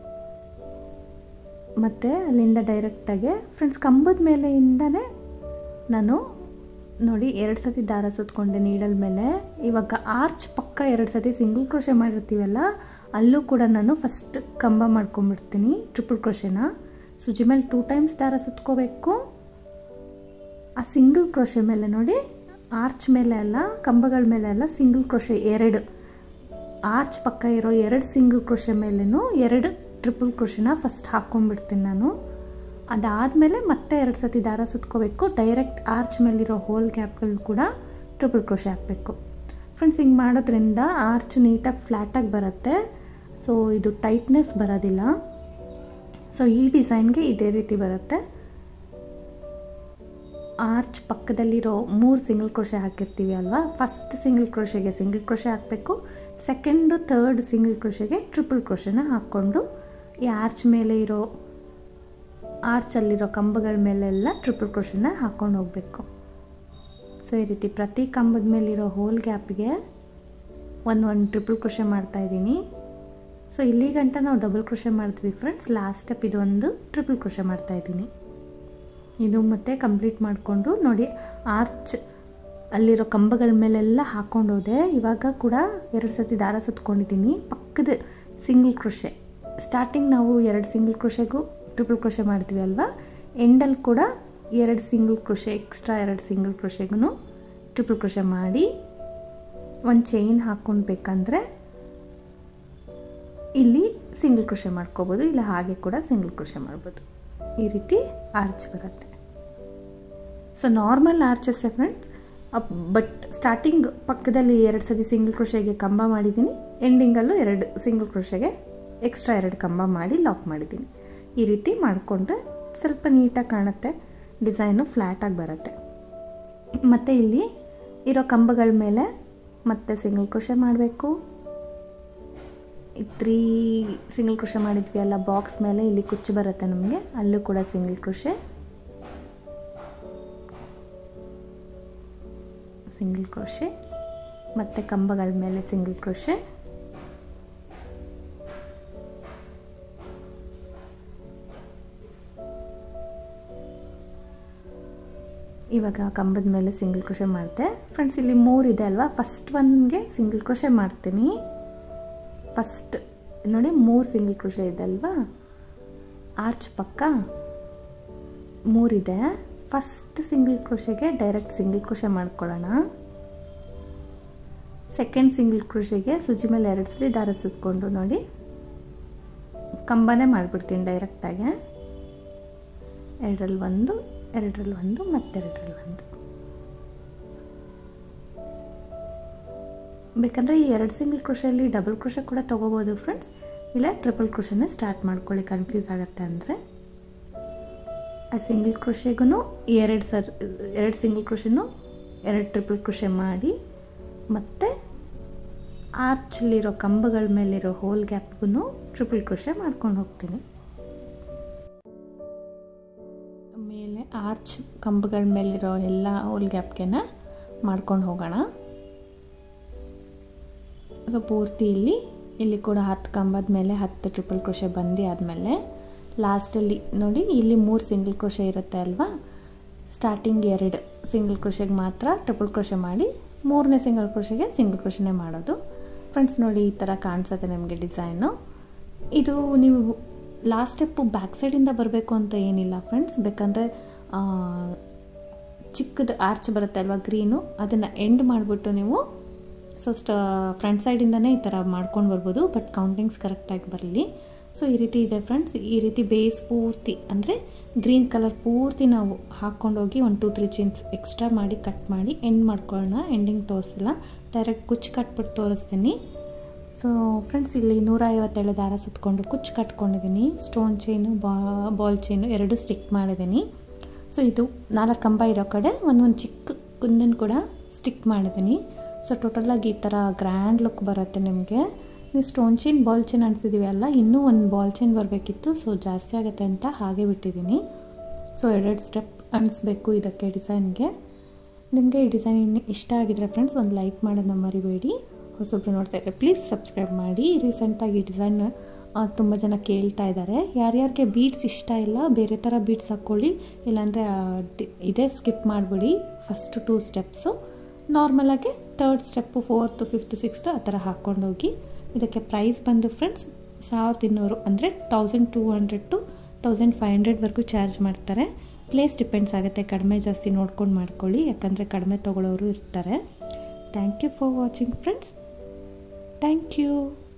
ಮತ್ತು ಅಲ್ಲಿಂದ ಡೈರೆಕ್ಟಾಗಿ ಫ್ರೆಂಡ್ಸ್ ಕಂಬದ ಮೇಲೆಯಿಂದನೇ ನಾನು ನೋಡಿ ಎರಡು ಸತಿ ದಾರ ಸುತ್ಕೊಂಡೆ ನೀಡಲ್ ಮೇಲೆ ಇವಾಗ ಆರ್ಚ್ ಪಕ್ಕ ಎರಡು ಸತಿ ಸಿಂಗಲ್ ಕ್ರೋಶೆ ಮಾಡಿರ್ತೀವಲ್ಲ ಅಲ್ಲೂ ಕೂಡ ನಾನು ಫಸ್ಟ್ ಕಂಬ ಮಾಡ್ಕೊಂಬಿಡ್ತೀನಿ ಟ್ರಿಪಲ್ ಕ್ರೋಶೆನ ಸುಜಿ ಮೇಲೆ ಟೂ ಟೈಮ್ಸ್ ದಾರ ಸುತ್ಕೋಬೇಕು ಆ ಸಿಂಗಲ್ ಕ್ರೋಶೆ ಮೇಲೆ ನೋಡಿ ಆರ್ಚ್ ಮೇಲೆ ಅಲ್ಲ ಕಂಬಗಳ ಮೇಲೆ ಅಲ್ಲ ಸಿಂಗಲ್ ಕ್ರೋಶೆ ಎರಡು ಆರ್ಚ್ ಪಕ್ಕ ಇರೋ ಎರಡು ಸಿಂಗಲ್ ಕ್ರೋಶೆ ಮೇಲೇನು ಎರಡು ಟ್ರಿಪಲ್ ಕ್ರೋಶೆನ ಫಸ್ಟ್ ಹಾಕ್ಕೊಂಡ್ಬಿಡ್ತೀನಿ ನಾನು ಅದಾದಮೇಲೆ ಮತ್ತೆ ಎರಡು ಸತಿ ದಾರ ಸುತ್ಕೋಬೇಕು ಡೈರೆಕ್ಟ್ ಆರ್ಚ್ ಮೇಲಿರೋ ಹೋಲ್ ಗ್ಯಾಪ್ಗಳು ಕೂಡ ಟ್ರಿಪಲ್ ಕ್ರೋಶೆ ಹಾಕಬೇಕು ಫ್ರೆಂಡ್ಸ್ ಹಿಂಗೆ ಮಾಡೋದ್ರಿಂದ ಆರ್ಚ್ ನೀಟಾಗಿ ಫ್ಲ್ಯಾಟಾಗಿ ಬರುತ್ತೆ ಸೊ ಇದು ಟೈಟ್ನೆಸ್ ಬರೋದಿಲ್ಲ ಸೊ ಈ ಡಿಸೈನ್ಗೆ ಇದೇ ರೀತಿ ಬರುತ್ತೆ ಆರ್ಚ್ ಪಕ್ಕದಲ್ಲಿರೋ ಮೂರು ಸಿಂಗಲ್ ಕ್ರೋಶೆ ಹಾಕಿರ್ತೀವಿ ಅಲ್ವಾ ಫಸ್ಟ್ ಸಿಂಗಲ್ ಕ್ರೋಶೆಗೆ ಸಿಂಗಲ್ ಕ್ರೋಶೆ ಹಾಕಬೇಕು ಸೆಕೆಂಡು ಥರ್ಡ್ ಸಿಂಗಲ್ ಕ್ರೋಶೆಗೆ ಟ್ರಿಪಲ್ ಕ್ರೋಶೆನ ಹಾಕ್ಕೊಂಡು ಈ ಆರ್ಚ್ ಮೇಲೆ ಇರೋ ಆರ್ಚಲ್ಲಿರೋ ಕಂಬಗಳ ಮೇಲೆಲ್ಲ ಟ್ರಿಪಲ್ ಕ್ರೋಶೆನ ಹಾಕ್ಕೊಂಡು ಹೋಗಬೇಕು ಸೊ ಈ ರೀತಿ ಪ್ರತಿ ಕಂಬದ ಮೇಲಿರೋ ಹೋಲ್ ಗ್ಯಾಪ್ಗೆ ಒಂದು ಒಂದು ಟ್ರಿಪಲ್ ಕ್ರೋಶೆ ಮಾಡ್ತಾಯಿದ್ದೀನಿ ಸೊ ಇಲ್ಲಿ ಗಂಟ ನಾವು ಡಬಲ್ ಕ್ರೋಶೆ ಮಾಡಿದ್ವಿ ಫ್ರೆಂಡ್ಸ್ ಲಾಸ್ಟ್ ಸ್ಟೆಪ್ ಇದೊಂದು ಟ್ರಿಪಲ್ ಕ್ರೋಶೆ ಮಾಡ್ತಾಯಿದ್ದೀನಿ ಇದು ಮತ್ತೆ ಕಂಪ್ಲೀಟ್ ಮಾಡಿಕೊಂಡು ನೋಡಿ ಆರ್ಚ್ ಅಲ್ಲಿರೋ ಕಂಬಗಳ ಮೇಲೆಲ್ಲ ಹಾಕ್ಕೊಂಡು ಹೋದೆ ಇವಾಗ ಕೂಡ ಎರಡು ಸತಿ ದಾರ ಸುತ್ಕೊಂಡಿದ್ದೀನಿ ಪಕ್ಕದ ಸಿಂಗಲ್ ಕ್ರೋಶೆ ಸ್ಟಾರ್ಟಿಂಗ್ ನಾವು ಎರಡು ಸಿಂಗಲ್ ಕ್ರೋಶೆಗೂ ಟ್ರಿಪಲ್ ಕ್ರೋಶೆ ಮಾಡ್ತೀವಿ ಅಲ್ವಾ ಎಂಡಲ್ಲಿ ಕೂಡ ಎರಡು ಸಿಂಗಲ್ ಕ್ರೋಶೆ ಎಕ್ಸ್ಟ್ರಾ ಎರಡು ಸಿಂಗಲ್ ಕ್ರೋಶೆಗೂ ಟ್ರಿಪಲ್ ಕ್ರೋಶೆ ಮಾಡಿ ಒಂದು ಚೈನ್ ಹಾಕ್ಕೊಳ್ಬೇಕಂದ್ರೆ ಇಲ್ಲಿ ಸಿಂಗಲ್ ಕ್ರೋಶೆ ಮಾಡ್ಕೋಬೋದು ಇಲ್ಲ ಹಾಗೆ ಕೂಡ ಸಿಂಗಲ್ ಕ್ರೋಶೆ ಮಾಡ್ಬೋದು ಈ ರೀತಿ ಆರ್ಚ್ ಬರುತ್ತೆ ಸೊ ನಾರ್ಮಲ್ ಆರ್ಚಸ್ಸೇ ಫ್ರೆಂಡ್ಸ್ ಬಟ್ ಸ್ಟಾರ್ಟಿಂಗ್ ಪಕ್ಕದಲ್ಲಿ ಎರಡು ಸತಿ ಸಿಂಗಲ್ ಕ್ರೋಶೆಗೆ ಕಂಬ ಮಾಡಿದ್ದೀನಿ ಎಂಡಿಂಗಲ್ಲೂ ಎರಡು ಸಿಂಗಲ್ ಕ್ರೋಶೆಗೆ ಎಕ್ಸ್ಟ್ರಾ ಎರಡು ಕಂಬ ಮಾಡಿ ಲಾಕ್ ಮಾಡಿದ್ದೀನಿ ಈ ರೀತಿ ಮಾಡಿಕೊಂಡ್ರೆ ಸ್ವಲ್ಪ ನೀಟಾಗಿ ಕಾಣುತ್ತೆ ಡಿಸೈನು ಫ್ಲ್ಯಾಟಾಗಿ ಬರುತ್ತೆ ಮತ್ತು ಇಲ್ಲಿ ಇರೋ ಕಂಬಗಳ ಮೇಲೆ ಮತ್ತೆ ಸಿಂಗಲ್ ಕ್ರೋಶೆ ಮಾಡಬೇಕು ತ್ರೀ ಸಿಂಗಲ್ ಕ್ರೋಶೆ ಮಾಡಿದ್ವಿ ಅಲ್ಲ ಬಾಕ್ಸ್ ಮೇಲೆ ಇಲ್ಲಿ ಕುಚ್ಚು ಬರುತ್ತೆ ನಮಗೆ ಅಲ್ಲೂ ಕೂಡ ಸಿಂಗಲ್ ಕ್ರೋಶೆ ಸಿಂಗಲ್ ಕ್ರೋಶೆ ಮತ್ತು ಕಂಬಗಳ ಮೇಲೆ ಸಿಂಗಲ್ ಕ್ರೋಶೆ ಇವಾಗ ಕಂಬದ ಮೇಲೆ ಸಿಂಗಲ್ ಕ್ರೋಶೆ ಮಾಡಿದೆ ಫ್ರೆಂಡ್ಸ್ ಇಲ್ಲಿ ಮೂರು ಇದೆ ಅಲ್ವಾ ಫಸ್ಟ್ ಒನ್ಗೆ ಸಿಂಗಲ್ ಕ್ರೋಶೆ ಮಾಡ್ತೀನಿ ಫಸ್ಟ್ ನೋಡಿ ಮೂರು ಸಿಂಗಲ್ ಕ್ರೋಶೆ ಇದೆ ಅಲ್ವಾ ಆರ್ಚ್ ಪಕ್ಕ ಮೂರಿದೆ ಫಸ್ಟ್ ಸಿಂಗಲ್ ಕ್ರೋಶೆಗೆ ಡೈರೆಕ್ಟ್ ಸಿಂಗಲ್ ಕ್ರೋಶೆ ಮಾಡ್ಕೊಳ್ಳೋಣ ಸೆಕೆಂಡ್ ಸಿಂಗಲ್ ಕ್ರೋಶೆಗೆ ಸುಜಿ ಮೇಲೆ ಎರಡು ಸಲ ದಾರ ಸುತ್ಕೊಂಡು ನೋಡಿ ಕಂಬನೇ ಮಾಡಿಬಿಡ್ತೀನಿ ಡೈರೆಕ್ಟಾಗಿ ಎರಡರಲ್ಲಿ ಒಂದು ಎರಡರಲ್ಲಿ ಒಂದು ಮತ್ತೆರಡರಲ್ಲಿ ಒಂದು ಬೇಕಂದರೆ ಈ ಎರಡು ಸಿಂಗಲ್ ಕ್ರೋಶಲ್ಲಿ ಡಬಲ್ ಕ್ರೋಶೆ ಕೂಡ ತೊಗೋಬೋದು ಫ್ರೆಂಡ್ಸ್ ಇಲ್ಲ ಟ್ರಿಪಲ್ ಕ್ರೋಶನೇ ಸ್ಟಾರ್ಟ್ ಮಾಡ್ಕೊಳ್ಳಿ ಕನ್ಫ್ಯೂಸ್ ಆಗುತ್ತೆ ಅಂದರೆ ಆ ಸಿಂಗಲ್ ಕ್ರೋಶೆಗೂ ಎರಡು ಸರ್ ಎರಡು ಸಿಂಗಲ್ ಕ್ರೋಶೆನೂ ಎರಡು ಟ್ರಿಪಲ್ ಕ್ರೋಶೆ ಮಾಡಿ ಮತ್ತು ಆರ್ಚಲ್ಲಿರೋ ಕಂಬಗಳ ಮೇಲಿರೋ ಹೋಲ್ ಗ್ಯಾಪ್ಗೂ ಟ್ರಿಪಲ್ ಕ್ರೋಶೆ ಮಾಡ್ಕೊಂಡು ಹೋಗ್ತೀನಿ ಮೇಲೆ ಆರ್ಚ್ ಕಂಬಗಳ ಮೇಲಿರೋ ಎಲ್ಲ ಹೋಲ್ ಗ್ಯಾಪ್ಗೆನ ಮಾಡ್ಕೊಂಡು ಹೋಗೋಣ ಸೊ ಪೂರ್ತಿ ಇಲ್ಲಿ ಇಲ್ಲಿ ಕೂಡ ಹತ್ತು ಕಂಬದ ಮೇಲೆ ಹತ್ತು ಟ್ರಿಪಲ್ ಕ್ರೋಶೆ ಬಂದು ಆದಮೇಲೆ ಲಾಸ್ಟಲ್ಲಿ ನೋಡಿ ಇಲ್ಲಿ ಮೂರು ಸಿಂಗಲ್ ಕ್ರೋಶೆ ಇರುತ್ತೆ ಅಲ್ವಾ ಸ್ಟಾರ್ಟಿಂಗ್ ಎರಡು ಸಿಂಗಲ್ ಕ್ರೋಶೆಗೆ ಮಾತ್ರ ಟ್ರಿಪಲ್ ಕ್ರೋಶೆ ಮಾಡಿ ಮೂರನೇ ಸಿಂಗಲ್ ಕ್ರೋಶೆಗೆ ಸಿಂಗಲ್ ಕ್ರೋಶೆನೇ ಮಾಡೋದು ಫ್ರೆಂಡ್ಸ್ ನೋಡಿ ಈ ಥರ ಕಾಣಿಸುತ್ತೆ ನಿಮಗೆ ಡಿಸೈನು ಇದು ನೀವು ಲಾಸ್ಟ್ ಸ್ಟೆಪ್ಪು ಬ್ಯಾಕ್ ಸೈಡಿಂದ ಬರಬೇಕು ಅಂತ ಏನಿಲ್ಲ ಫ್ರೆಂಡ್ಸ್ ಬೇಕಂದರೆ ಚಿಕ್ಕದು ಆರ್ಚ್ ಬರುತ್ತೆ ಅಲ್ವಾ ಗ್ರೀನು ಅದನ್ನು ಎಂಡ್ ಮಾಡಿಬಿಟ್ಟು ನೀವು ಸೊ ಸ್ಟ ಫ್ರಂಟ್ ಸೈಡಿಂದನೇ ಈ ಥರ ಮಾಡ್ಕೊಂಡು ಬರ್ಬೋದು ಬಟ್ ಕೌಂಟಿಂಗ್ಸ್ ಕರೆಕ್ಟಾಗಿ ಬರಲಿ ಸೊ ಈ ರೀತಿ ಇದೆ ಫ್ರೆಂಡ್ಸ್ ಈ ರೀತಿ ಬೇಸ್ ಪೂರ್ತಿ ಅಂದರೆ ಗ್ರೀನ್ ಕಲರ್ ಪೂರ್ತಿ ನಾವು ಹಾಕ್ಕೊಂಡೋಗಿ ಒಂದು ಟೂ ತ್ರೀ ಚಿನ್ಸ್ ಎಕ್ಸ್ಟ್ರಾ ಮಾಡಿ ಕಟ್ ಮಾಡಿ ಎಂಡ್ ಮಾಡ್ಕೊಳ್ಳೋಣ ಎಂಡಿಂಗ್ ತೋರಿಸಿಲ್ಲ ಡೈರೆಕ್ಟ್ ಕುಚ್ಚು ಕಟ್ಬಿಟ್ಟು ತೋರಿಸ್ತೀನಿ ಸೊ ಫ್ರೆಂಡ್ಸ್ ಇಲ್ಲಿ ನೂರ ಐವತ್ತೇಳು ದಾರ ಸುತ್ಕೊಂಡು ಕುಚ್ಚು ಕಟ್ಕೊಂಡಿದ್ದೀನಿ ಸ್ಟೋನ್ ಚೈನು ಬಾ ಬಾಲ್ ಚೈನು ಎರಡು ಸ್ಟಿಕ್ ಮಾಡಿದ್ದೀನಿ ಸೊ ಇದು ನಾಲ್ಕು ಕಂಬ ಇರೋ ಕಡೆ ಒಂದೊಂದು ಚಿಕ್ಕ ಕುಂದನ್ ಕೂಡ ಸ್ಟಿಕ್ ಮಾಡಿದ್ದೀನಿ ಸೊ ಟೋಟಲಾಗಿ ಈ ಥರ ಗ್ರ್ಯಾಂಡ್ ಲುಕ್ ಬರುತ್ತೆ ನಿಮಗೆ ನೀವು ಸ್ಟೋನ್ ಚೈನ್ ಬಾಲ್ ಚೈನ್ ಅನಿಸಿದ್ದೀವಿ ಅಲ್ಲ ಇನ್ನೂ ಒಂದು ಬಾಲ್ ಚೈನ್ ಬರಬೇಕಿತ್ತು ಸೊ ಜಾಸ್ತಿ ಆಗುತ್ತೆ ಅಂತ ಹಾಗೆ ಬಿಟ್ಟಿದ್ದೀನಿ ಸೊ ಎರಡೆರಡು ಸ್ಟೆಪ್ ಅಣಿಸ್ಬೇಕು ಇದಕ್ಕೆ ಡಿಸೈನ್ಗೆ ನಿಮಗೆ ಈ ಡಿಸೈನ್ ಇಷ್ಟ ಆಗಿದ್ರೆ ಫ್ರೆಂಡ್ಸ್ ಒಂದು ಲೈಕ್ ಮಾಡೋದನ್ನ ಮರಿಬೇಡಿ ಹೊಸೊಬ್ರು ನೋಡ್ತಾ ಇದ್ದರೆ ಪ್ಲೀಸ್ ಸಬ್ಸ್ಕ್ರೈಬ್ ಮಾಡಿ ರೀಸೆಂಟಾಗಿ ಈ ಡಿಸೈನ್ ತುಂಬ ಜನ ಕೇಳ್ತಾ ಇದ್ದಾರೆ ಯಾರ್ಯಾರಿಗೆ ಬೀಡ್ಸ್ ಇಷ್ಟ ಇಲ್ಲ ಬೇರೆ ಥರ ಬೀಡ್ಸ್ ಹಾಕ್ಕೊಳ್ಳಿ ಇಲ್ಲಾಂದರೆ ಇದೇ ಸ್ಕಿಪ್ ಮಾಡಿಬಿಡಿ ಫಸ್ಟ್ ಟೂ ಸ್ಟೆಪ್ಸು ನಾರ್ಮಲಾಗಿ third step fourth fifth sixth ಆ ಥರ ಹಾಕ್ಕೊಂಡೋಗಿ ಇದಕ್ಕೆ ಪ್ರೈಸ್ ಬಂದು ಫ್ರೆಂಡ್ಸ್ ಸಾವಿರದ ಇನ್ನೂರು ಅಂದರೆ thousand two hundred to thousand five ಹಂಡ್ರೆಡ್ವರೆಗೂ ಚಾರ್ಜ್ ಮಾಡ್ತಾರೆ ಪ್ಲೇಸ್ ಡಿಪೆಂಡ್ಸ್ ಆಗುತ್ತೆ ಕಡಿಮೆ ಜಾಸ್ತಿ ನೋಡ್ಕೊಂಡು ಮಾಡ್ಕೊಳ್ಳಿ ಯಾಕಂದರೆ ಕಡಿಮೆ ತೊಗೊಳ್ಳೋರು ಇರ್ತಾರೆ thank you for watching friends thank you